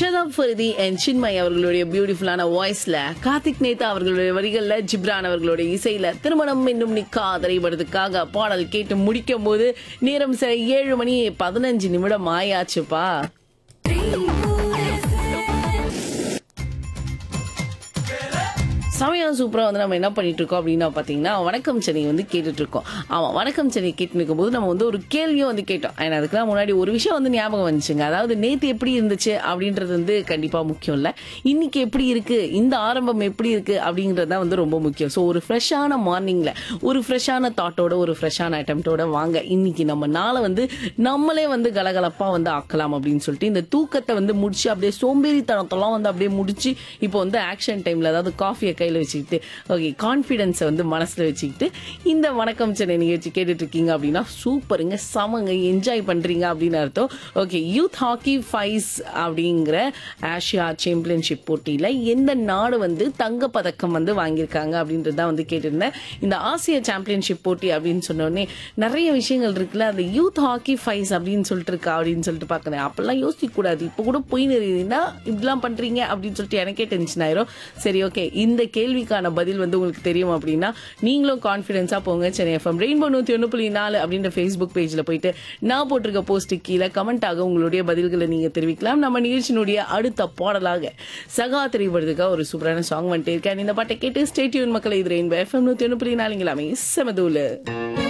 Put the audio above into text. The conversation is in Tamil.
ஷதப் ஃபரிதி அண்ட் சின்மய் அவர்களுடைய பியூட்டிஃபுல்லான வாய்ஸ்ல கார்த்திக் நேதா அவர்களுடைய வரிகள்ல ஜிப்ரான் அவர்களுடைய இசையில திருமணம் என்னும் நிக்கா திரைப்படத்துக்காக பாடல் கேட்டு முடிக்கும் போது நேரம் சரி ஏழு மணி பதினஞ்சு நிமிடம் ஆயாச்சுப்பா சமயம் சூப்பரா வந்து நம்ம என்ன பண்ணிட்டு இருக்கோம் அப்படின்னா பாத்தீங்கன்னா வணக்கம் சென்னை வந்து கேட்டுட்டு இருக்கோம் ஆமா வணக்கம் சென்னை கேட்டு நிற்கும் போது நம்ம வந்து ஒரு கேள்வியும் வந்து கேட்டோம் ஏன்னா அதுக்கெல்லாம் முன்னாடி ஒரு விஷயம் வந்து ஞாபகம் வந்துச்சுங்க அதாவது நேத்து எப்படி இருந்துச்சு அப்படின்றது வந்து கண்டிப்பா முக்கியம் இல்ல இன்னைக்கு எப்படி இருக்கு இந்த ஆரம்பம் எப்படி இருக்கு அப்படின்றது தான் வந்து ரொம்ப முக்கியம் ஸோ ஒரு ஃப்ரெஷ்ஷான மார்னிங்ல ஒரு ஃப்ரெஷ்ஷான தாட்டோட ஒரு ஃப்ரெஷ்ஷான அட்டம்ப்டோட வாங்க இன்னைக்கு நம்ம நாளை வந்து நம்மளே வந்து கலகலப்பா வந்து ஆக்கலாம் அப்படின்னு சொல்லிட்டு இந்த தூக்கத்தை வந்து முடிச்சு அப்படியே சோம்பேறித்தனத்தெல்லாம் வந்து அப்படியே முடிச்சு இப்போ வந்து ஆக்ஷன் டைம்ல அதாவது காஃபியை கையில் வச்சுக்கிட்டு ஓகே கான்ஃபிடென்ஸை வந்து மனசில் வச்சுக்கிட்டு இந்த வணக்கம் சென்னை நிகழ்ச்சி கேட்டுட்டு இருக்கீங்க அப்படின்னா சூப்பருங்க சமங்க என்ஜாய் பண்ணுறீங்க அப்படின்னு அர்த்தம் ஓகே யூத் ஹாக்கி ஃபைஸ் அப்படிங்கிற ஆசியா சாம்பியன்ஷிப் போட்டியில் எந்த நாடு வந்து தங்கப் பதக்கம் வந்து வாங்கியிருக்காங்க அப்படின்றது தான் வந்து கேட்டிருந்தேன் இந்த ஆசிய சாம்பியன்ஷிப் போட்டி அப்படின்னு சொன்னோடனே நிறைய விஷயங்கள் இருக்குல்ல அந்த யூத் ஹாக்கி ஃபைஸ் அப்படின்னு சொல்லிட்டு இருக்கா அப்படின்னு சொல்லிட்டு பார்க்குறேன் அப்பெல்லாம் யோசிக்க கூடாது இப்போ கூட போய் நிறுத்தினா இப்படிலாம் பண்றீங்க அப்படின்னு சொல்லிட்டு எனக்கே டென்ஷன் ஆயிரும் சரி ஓகே இந்த கேள்விக்கான பதில் வந்து உங்களுக்கு தெரியும் அப்படின்னா நீங்களும் கான்ஃபிடென்ஸா போங்க சென்னை எஃப்எம் ரெயின்போ நூத்தி ஒன்று புள்ளி நாலு அப்படின்ற ஃபேஸ்புக் பேஜ்ல போயிட்டு நான் போட்டிருக்க போஸ்ட் கீழே கமெண்டாக உங்களுடைய பதில்களை நீங்க தெரிவிக்கலாம் நம்ம நிகழ்ச்சியினுடைய அடுத்த பாடலாக சகா திரைப்படத்துக்காக ஒரு சூப்பரான சாங் வந்துட்டு இருக்கேன் இந்த பாட்டை கேட்டு ஸ்டேட்யூன் மக்களை இது ரெயின்போ எஃப்எம் நூத்தி ஒன்று புள்ளி நாலுங்களாமே செமதூலு